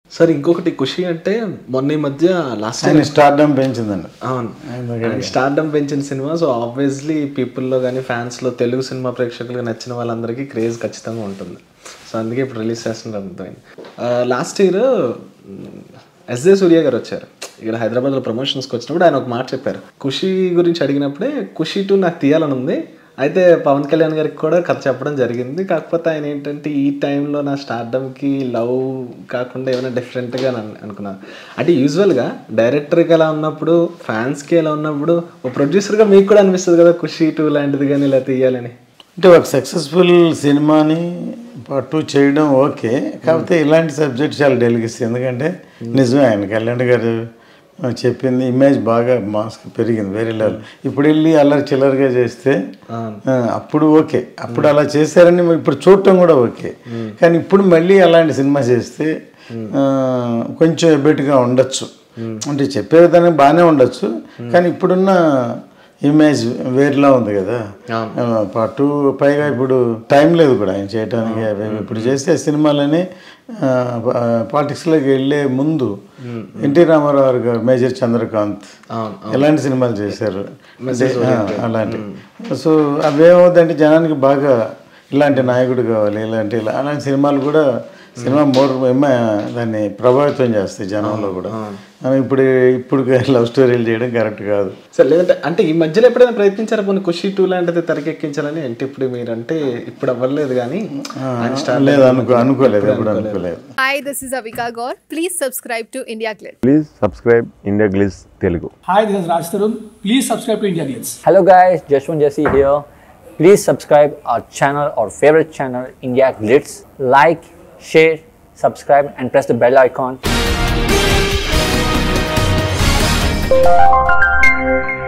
Sir ఇంకొకటి ఖుషి అంటే మొన్న ఈ మధ్య లాస్ట్ ఆయన స్టార్డమ్ పెంచిందండి అవును స్టార్డమ్ పెంచిన సినిమా సో ఆబ్వియస్లీ పీపుల్లో కానీ ఫ్యాన్స్లో తెలుగు సినిమా ప్రేక్షకులకు నచ్చిన వాళ్ళందరికీ క్రేజ్ ఖచ్చితంగా ఉంటుంది సో అందుకే ఇప్పుడు రిలీజ్ చేస్తున్నారు అర్థమైంది లాస్ట్ ఇయర్ ఎస్జే సూర్య గారు వచ్చారు ఇక్కడ హైదరాబాద్లో ప్రమోషన్స్కి వచ్చినప్పుడు ఆయన ఒక మాట చెప్పారు ఖుషి గురించి అడిగినప్పుడే ఖుషి టూ నాకు తీయాలని ఉంది అయితే పవన్ కళ్యాణ్ గారికి కూడా కథ చెప్పడం జరిగింది కాకపోతే ఆయన ఏంటంటే ఈ టైంలో నా స్టార్డమ్కి లవ్ కాకుండా ఏమైనా డిఫరెంట్గా అని అనుకున్నాను అంటే యూజువల్గా డైరెక్టర్కి ఎలా ఉన్నప్పుడు ఫ్యాన్స్కి ఎలా ఉన్నప్పుడు ఓ ప్రొడ్యూసర్గా మీకు కూడా అనిపిస్తుంది కదా ఖుషి టూ లాంటిది కానీ ఇలా తీయాలని అంటే ఒక సక్సెస్ఫుల్ సినిమాని పార్ట్ టూ చేయడం ఓకే కాకపోతే ఇలాంటి సబ్జెక్ట్ చాలా డెలిగసీ ఎందుకంటే నిజమే ఆయన కళ్యాణ్ గారు చెప్పింది ఇమేజ్ బాగా మాస్క్ పెరిగింది వేరే లెవెల్ ఇప్పుడు వెళ్ళి అల్లరి చిల్లరగా చేస్తే ఆ, అప్పుడు ఓకే అప్పుడు అలా చేశారని ఇప్పుడు చూడటం కూడా ఓకే కానీ ఇప్పుడు మళ్ళీ అలాంటి సినిమా చేస్తే ఆ, కొంచెం ఎబ్బెట్టుగా ఉండొచ్చు అంటే చెప్పే విధానం బాగానే ఉండొచ్చు కానీ ఇప్పుడున్న ఇమేజ్ వేరేలా ఉంది కదా పార్ట్ టూ పైగా ఇప్పుడు టైం లేదు కూడా ఆయన చేయడానికి అవి ఇవి. ఇప్పుడు చేస్తే సినిమాలని పాలిటిక్స్లోకి వెళ్ళే ముందు ఎన్టీ రామారావు గారు మేజర్ చంద్రకాంత్ అవును ఎలాంటి సినిమాలు చేశారు అంటే, ఆ, అలాంటి సో అవేమవుతుందంటే జనానికి బాగా ఇలాంటి నాయకుడు కావాలి ఇలాంటి ఇలా అలాంటి సినిమాలు కూడా సినిమా మోర్ ఏమో దాన్ని ప్రభావితం చేస్తాయి జనంలో కూడా మనం ఇప్పుడు ఇప్పుడు లవ్ స్టోరీలు చేయడం కరెక్ట్ కాదు సరే లేదంటే అంటే ఈ మధ్యలో ఎప్పుడైనా ప్రయత్నించారా కొన్ని ఖుషి టూ లాంటిది తెరకెక్కించాలని అంటే ఇప్పుడు మీరు అంటే ఇప్పుడు అవ్వలేదు కానీ ఆయన start లేదు అనుకో అనుకోలేదు ఎప్పుడు అనుకోలేదు Hi, this is Avika Gaur. Please subscribe to India Glitz. Please subscribe India Glitz Telugu Hi, this is Raj Tarun. Please subscribe to India Glitz. Hello guys, Jashwant Jesse here. Please subscribe our channel, our favorite channel, India Glitz. Like, share, subscribe and press the bell icon.